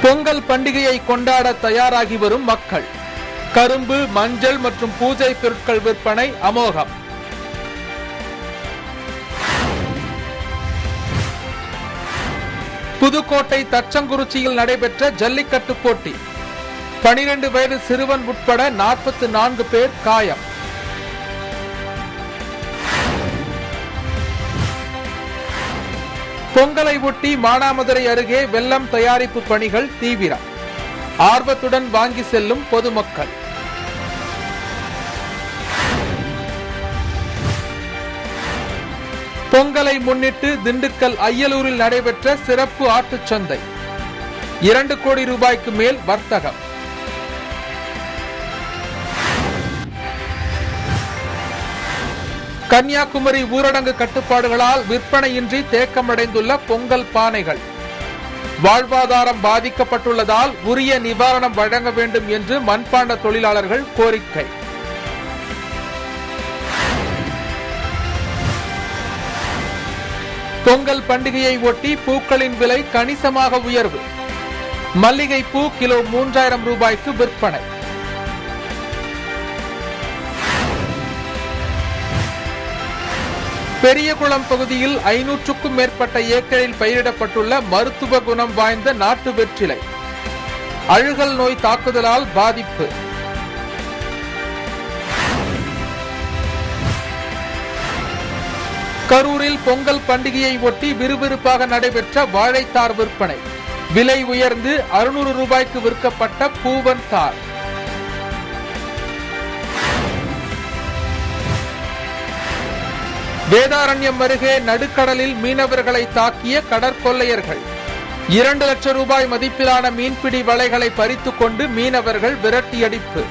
பொங்கல் பண்டிகையை கொண்டாட தயாராகி வரும் மக்கள் கரும்பு மஞ்சள் மற்றும் பூஜை பொருட்கள் விற்பனை அமோகம் புதுக்கோட்டை தச்சங்குறிச்சியில் நடைபெற்ற ஜல்லிக்கட்டு போட்டி பனிரெண்டு வயது சிறுவன் உட்பட நாற்பத்தி நான்கு பேர் காயம் பொங்கலை ஒட்டி மானாமதுரை அருகே வெள்ளம் தயாரிப்பு பணிகள் தீவிரம் ஆர்வத்துடன் வாங்கி செல்லும் பொதுமக்கள் பொங்கலை முன்னிட்டு திண்டுக்கல் ஐயலூரில் நடைபெற்ற சிறப்பு ஆட்டுச் சந்தை இரண்டு கோடி ரூபாய்க்கு மேல் வர்த்தகம் கன்னியாகுமரி ஊரடங்கு கட்டுப்பாடுகளால் விற்பனையின்றி தேக்கமடைந்துள்ள பொங்கல் பானைகள் வாழ்வாதாரம் பாதிக்கப்பட்டுள்ளதால் உரிய நிவாரணம் வழங்க வேண்டும் என்று மண்பாண்ட தொழிலாளர்கள் கோரிக்கை பொங்கல் பண்டிகையை ஒட்டி பூக்களின் விலை கணிசமாக உயர்வு மல்லிகை பூ கிலோ மூன்றாயிரம் ரூபாய்க்கு விற்பனை பெரியகுளம் பகுதியில் ஐநூற்றுக்கும் மேற்பட்ட ஏக்கரில் பயிரிடப்பட்டுள்ள மருத்துவ குணம் வாய்ந்த நாட்டு வெற்றிலை அழுகல் நோய் தாக்குதலால் பாதிப்பு கரூரில் பொங்கல் பண்டிகையை ஒட்டி விறுவிறுப்பாக நடைபெற்ற வாழைத்தார் விற்பனை விலை உயர்ந்து அறுநூறு ரூபாய்க்கு விற்கப்பட்ட பூவன் தார் வேதாரண்யம் அருகே நடுக்கடலில் மீனவர்களை தாக்கிய கடற்கொள்ளையர்கள் இரண்டு லட்சம் ரூபாய் மதிப்பிலான மீன்பிடி வலைகளை பறித்துக் கொண்டு மீனவர்கள் விரட்டியடிப்பு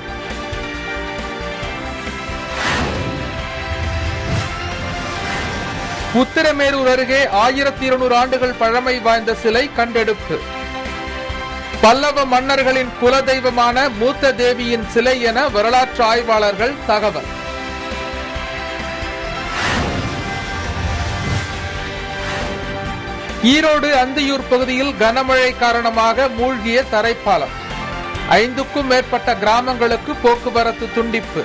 உத்திரமேரூர் அருகே ஆயிரத்தி இருநூறு ஆண்டுகள் பழமை வாய்ந்த சிலை கண்டெடுப்பு பல்லவ மன்னர்களின் குலதெய்வமான மூத்த தேவியின் சிலை என வரலாற்று ஆய்வாளர்கள் தகவல் ஈரோடு அந்தியூர் பகுதியில் கனமழை காரணமாக மூழ்கிய தரைப்பாலம் ஐந்துக்கும் மேற்பட்ட கிராமங்களுக்கு போக்குவரத்து துண்டிப்பு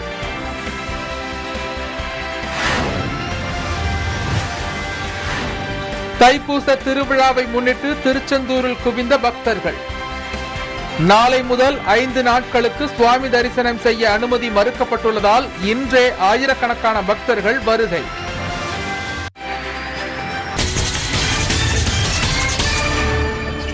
தைப்பூச திருவிழாவை முன்னிட்டு திருச்செந்தூரில் குவிந்த பக்தர்கள் நாளை முதல் ஐந்து நாட்களுக்கு சுவாமி தரிசனம் செய்ய அனுமதி மறுக்கப்பட்டுள்ளதால் இன்றே ஆயிரக்கணக்கான பக்தர்கள் வருகை